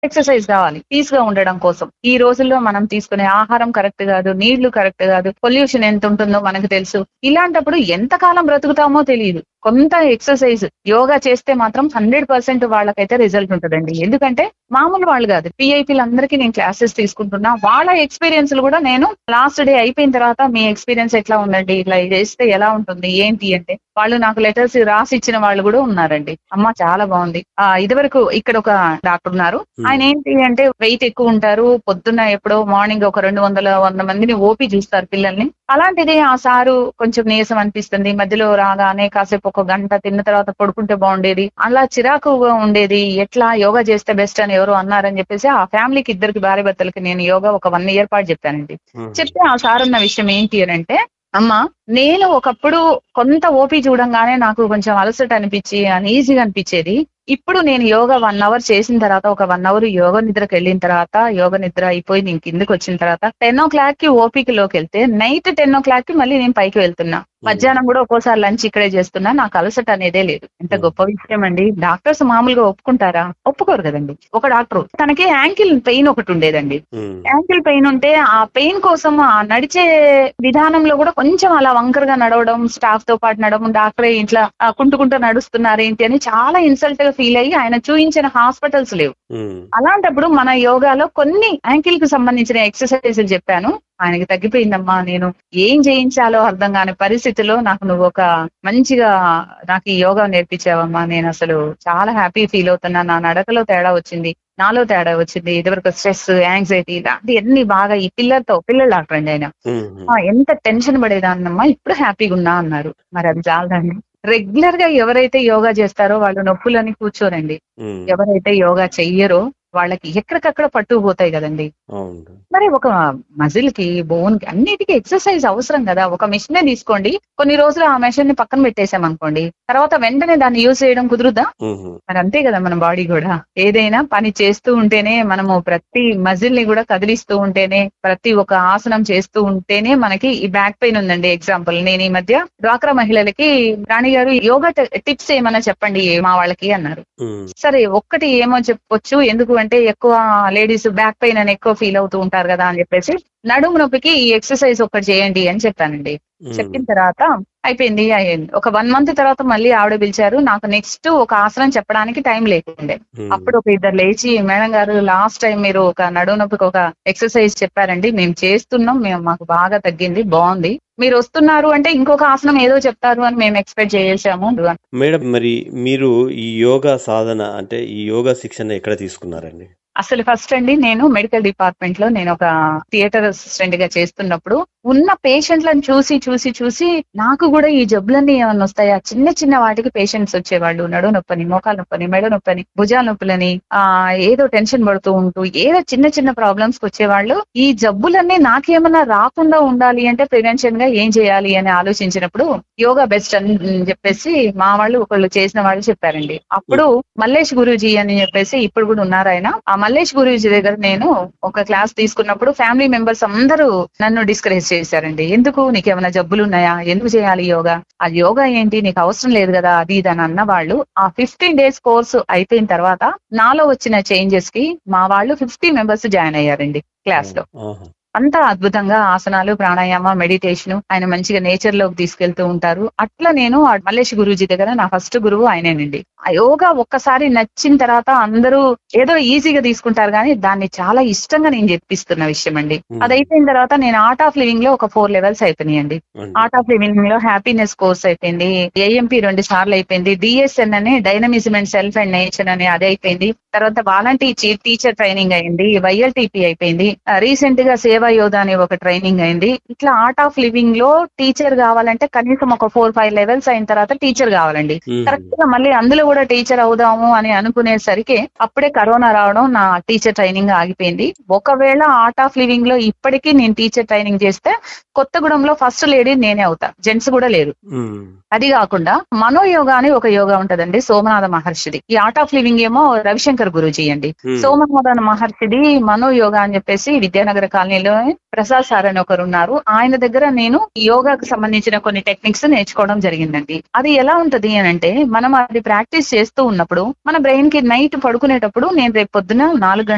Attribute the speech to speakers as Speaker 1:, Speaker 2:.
Speaker 1: Exercise కావాలి piece గా ఉండడం కోసం ఈ రోజుల్లో మనం తీసుకునే ఆహారం కరెక్ట్ కాదు నీళ్లు కరెక్ట్ కాదు పొల్యూషన్ ఎంత ఉంటుందో మనకు తెలుసు ఇలాంటప్పుడు ఎంత కాలం బ్రతుకుతామో తెలియదు కొంత ఎక్సర్సైజ్ యోగా చేస్తే మాత్రం హండ్రెడ్ పర్సెంట్ వాళ్ళకైతే రిజల్ట్ ఉంటుందండి ఎందుకంటే మామూలు వాళ్ళు కాదు పిఐపీలందరికీ నేను క్లాసెస్ తీసుకుంటున్నా వాళ్ళ ఎక్స్పీరియన్స్ కూడా నేను లాస్ట్ డే అయిపోయిన తర్వాత మీ ఎక్స్పీరియన్స్ ఎట్లా ఉందండి ఇట్లా చేస్తే ఎలా ఉంటుంది ఏంటి అంటే వాళ్ళు నాకు లెటర్స్ రాసి ఇచ్చిన వాళ్ళు కూడా ఉన్నారండి అమ్మ చాలా బాగుంది ఆ ఇదివరకు ఇక్కడ ఒక డాక్టర్ ఉన్నారు ఆయన ఏంటి అంటే వెయిట్ ఎక్కువ ఉంటారు పొద్దున్న ఎప్పుడో మార్నింగ్ ఒక రెండు వందల వంద మందిని ఓపి చూస్తారు పిల్లల్ని అలాంటిది ఆ సారు కొంచెం నీరసం అనిపిస్తుంది మధ్యలో రాగానే కాసేపు ఒక గంట తిన్న తర్వాత పడుకుంటే బాగుండేది అలా చిరాకుగా ఉండేది ఎట్లా యోగా చేస్తే బెస్ట్ అని ఎవరు అన్నారని చెప్పేసి ఆ ఫ్యామిలీకి ఇద్దరికి భార్య భర్తలకి నేను యోగా ఒక వన్ ఇయర్ పాటు చెప్పానండి చెప్తే ఆ సార్ అన్న విషయం ఏంటి అని అంటే అమ్మా నేను ఒకప్పుడు కొంత ఓపి చూడంగానే నాకు కొంచెం అలసట అనిపించి ఈజీగా అనిపించేది ఇప్పుడు నేను యోగా వన్ అవర్ చేసిన తర్వాత ఒక వన్ అవర్ యోగ నిద్రకు వెళ్ళిన తర్వాత యోగ నిద్ర అయిపోయి నేను కిందకి వచ్చిన తర్వాత టెన్ ఓ క్లాక్ కి ఓపీకి లోకి వెళ్తే నైట్ టెన్ ఓ క్లాక్ కి మళ్ళీ నేను పైకి వెళ్తున్నా మధ్యాహ్నం కూడా ఒక్కోసారి లంచ్ ఇక్కడే చేస్తున్నా నాకు అలసట అనేదే లేదు ఎంత గొప్ప విషయం అండి డాక్టర్స్ మామూలుగా ఒప్పుకుంటారా ఒప్పుకోరు కదండి ఒక డాక్టర్ తనకి యాంకిల్ పెయిన్ ఒకటి ఉండేదండి యాంకిల్ పెయిన్ ఉంటే ఆ పెయిన్ కోసం ఆ నడిచే విధానంలో కూడా కొంచెం అలా వంకరగా నడవడం స్టాఫ్ తో పాటు నడవడం డాక్టరే ఇంట్లో ఆ, కుంటుకుంటూ నడుస్తున్నారు ఏంటి అని చాలా ఇన్సల్ట్ గా ఫీల్ అయ్యి ఆయన చూయించిన హాస్పిటల్స్ లేవు అలాంటప్పుడు మన యోగాలో కొన్ని యాంకిల్ కు సంబంధించిన ఎక్సర్సైజులు చెప్పాను ఆయనకి తగ్గిపోయిందమ్మా నేను ఏం చేయించాలో అర్థం కాని పరిస్థితిలో నాకు నువ్వు ఒక మంచిగా నాకు ఈ యోగా నేర్పించావమ్మా నేను అసలు చాలా హ్యాపీ ఫీల్ అవుతున్నా నా నడకలో తేడా వచ్చింది నాలో తేడా వచ్చింది ఇదివరకు స్ట్రెస్ యాంగ్జైటీ ఇలాంటి అన్ని బాగా ఈ పిల్లలతో పిల్లలు డాక్టర్ అండి ఆయన ఆ, ఎంత టెన్షన్ పడేదాన్నమ్మా ఇప్పుడు హ్యాపీగా ఉన్నా అన్నారు మరి అది చాలదండి రెగ్యులర్ గా ఎవరైతే యోగా చేస్తారో వాళ్ళు నొప్పులని కూర్చోరండి ఎవరైతే యోగా చెయ్యరో వాళ్ళకి ఎక్కడికక్కడ పట్టుకుపోతాయి కదండి
Speaker 2: అవును
Speaker 1: మరి ఒక మజిల్ కి బోన్ కి అన్నిటికీ ఎక్సర్సైజ్ అవసరం కదా ఒక మెషిన్ తీసుకోండి కొన్ని రోజులు ఆ మెషిన్ ని పక్కన పెట్టేసాం అనుకోండి తర్వాత వెంటనే దాన్ని యూజ్ చేయడం కుదురుద్దా మరి అంతే కదా మన బాడీ కూడా ఏదైనా పని చేస్తూ ఉంటేనే మనము ప్రతి మజిల్ ని కూడా కదిలిస్తూ ఉంటేనే ప్రతి ఒక్క ఆసనం చేస్తూ ఉంటేనే మనకి ఈ బ్యాక్ పెయిన్ ఉందండి ఎగ్జాంపుల్ నేను ఈ మధ్య డ్వాక్రా మహిళలకి రాణి గారు యోగా టిప్స్ ఏమన్నా చెప్పండి మా వాళ్ళకి అన్నారు సరే ఒక్కటి ఏమో చెప్పొచ్చు ఎందుకు అంటే ఎక్కువ లేడీస్ బ్యాక్ పెయిన్ అని ఎక్కువ ఫీల్ అవుతూ ఉంటారు కదా అని చెప్పేసి నడుము నొప్పికి ఈ ఎక్సర్సైజ్ ఒక్కటి చేయండి అని చెప్పానండి చెప్పిన తర్వాత అయిపోయింది అయ్యింది ఒక వన్ మంత్ తర్వాత మళ్ళీ ఆవిడ పిలిచారు నాకు నెక్స్ట్ ఒక ఆసనం చెప్పడానికి టైం లేకుండే అప్పుడు ఒక ఇద్దరు లేచి మేడం గారు లాస్ట్ టైం మీరు ఒక నడుము నొప్పికి ఒక ఎక్సర్సైజ్ చెప్పారండి మేము చేస్తున్నాం మేము మాకు బాగా తగ్గింది బాగుంది మీరు వస్తున్నారు అంటే ఇంకొక ఆసనం ఏదో చెప్తారు అని మేము ఎక్స్పెక్ట్ చేసాము
Speaker 2: మేడం మరి మీరు ఈ యోగా సాధన అంటే ఈ యోగా శిక్షణ ఎక్కడ తీసుకున్నారండి
Speaker 1: అసలు ఫస్ట్ అండి నేను మెడికల్ డిపార్ట్మెంట్ లో నేను ఒక థియేటర్ అసిస్టెంట్ గా చేస్తున్నప్పుడు ఉన్న పేషెంట్లను చూసి చూసి చూసి నాకు కూడా ఈ జబ్బులన్నీ ఏమన్నా వస్తాయా చిన్న చిన్న వాటికి పేషెంట్స్ వచ్చేవాళ్ళు నడు నొప్పని మోకాలు నొప్పని మెడ నొప్పని భుజాల నొప్పులని ఆ ఏదో టెన్షన్ పడుతూ ఉంటూ ఏదో చిన్న చిన్న ప్రాబ్లమ్స్ కి వచ్చేవాళ్ళు ఈ జబ్బులన్నీ నాకేమన్నా రాకుండా ఉండాలి అంటే ప్రివెన్షన్ గా ఏం చేయాలి అని ఆలోచించినప్పుడు యోగా బెస్ట్ అని చెప్పేసి మా వాళ్ళు ఒకళ్ళు చేసిన వాళ్ళు చెప్పారండి అప్పుడు మల్లేష్ గురూజీ అని చెప్పేసి ఇప్పుడు కూడా ఉన్నారు ఆయన ఆ మల్లేష్ గురూజీ దగ్గర నేను ఒక క్లాస్ తీసుకున్నప్పుడు ఫ్యామిలీ మెంబర్స్ అందరూ నన్ను డిస్కరేజ్ చేశారండి ఎందుకు నీకేమైనా జబ్బులు ఉన్నాయా ఎందుకు చేయాలి యోగా ఆ యోగా ఏంటి నీకు అవసరం లేదు కదా అది ఇది అని అన్న వాళ్ళు ఆ ఫిఫ్టీన్ డేస్ కోర్సు అయిపోయిన తర్వాత నాలో వచ్చిన చేంజెస్ కి మా వాళ్ళు ఫిఫ్టీ మెంబర్స్ జాయిన్ అయ్యారండి క్లాస్ లో
Speaker 2: ఆహా.
Speaker 1: అంతా అద్భుతంగా ఆసనాలు ప్రాణాయామ మెడిటేషన్ ఆయన మంచిగా నేచర్ లోకి తీసుకెళ్తూ ఉంటారు అట్లా నేను ఆ మల్లేష్ గురూజీ దగ్గర నా ఫస్ట్ గురువు ఆయనేనండి ఆ యోగా ఒక్కసారి నచ్చిన తర్వాత అందరూ ఏదో ఈజీగా తీసుకుంటారు కానీ దాన్ని చాలా ఇష్టంగా నేను చెప్పిస్తున్న విషయం అండి
Speaker 2: Hmm.
Speaker 1: అది అయిపోయిన తర్వాత నేను ఆర్ట్ ఆఫ్ లివింగ్ లో ఒక ఫోర్ లెవెల్స్ అయిపోయినాయండి
Speaker 2: అండి.
Speaker 1: ఆర్ట్ ఆఫ్ లివింగ్ లో హ్యాపీనెస్ కోర్స్ అయిపోయింది ఏఎంపీ రెండు సార్లు అయిపోయింది డిఎస్ఎన్ అని dynamism and self and nature అని అది అయిపోయింది తర్వాత వాలంటీ టీచర్ ట్రైనింగ్ అయింది వైఎల్టీపీ అయిపోయింది రీసెంట్ గా సేవా యోధ అనే ఒక ట్రైనింగ్ అయింది ఇట్లా ఆర్ట్ ఆఫ్ లివింగ్ లో టీచర్ కావాలంటే కనీసం ఒక ఫోర్ ఫైవ్ లెవెల్స్ అయిన తర్వాత టీచర్ కావాలండి
Speaker 2: మ్మ్.
Speaker 1: కరెక్ట్ గా మళ్ళీ అందులో కూడా టీచర్ అవుదాము అని అనుకునేసరికి అప్పుడే కరోనా రావడం నా టీచర్ ట్రైనింగ్ ఆగిపోయింది ఒకవేళ ఆర్ట్ ఆఫ్ లివింగ్ లో ఇప్పటికీ నేను టీచర్ ట్రైనింగ్ చేస్తే కొత్తగూడెంలో ఫస్ట్ లేడీ నేనే అవుతా జెంట్స్ కూడా లేరు
Speaker 2: మ్మ్.
Speaker 1: అది కాకుండా మనోయోగా అని ఒక యోగా ఉంటదండి సోమనాథ మహర్షిది ఈ ఆర్ట్ ఆఫ్ లివింగ్ ఏమో రవిశంకర్ గురూజీ అండి
Speaker 2: మ్మ్.
Speaker 1: సోమనాథ మహర్షిది మనోయోగా అని చెప్పేసి విద్యానగర కాలనీలో ప్రసాద్ సార్ అని ఒకరు ఉన్నారు ఆయన దగ్గర నేను ఈ యోగాకు సంబంధించిన కొన్ని టెక్నిక్స్ నేర్చుకోవడం జరిగిందండి అది ఎలా ఉంటది అని అంటే మనం అది ప్రాక్టీస్ చేస్తూ ఉన్నప్పుడు మన బ్రెయిన్ కి నైట్ పడుకునేటప్పుడు నేను రేపు పొద్దున నాలుగు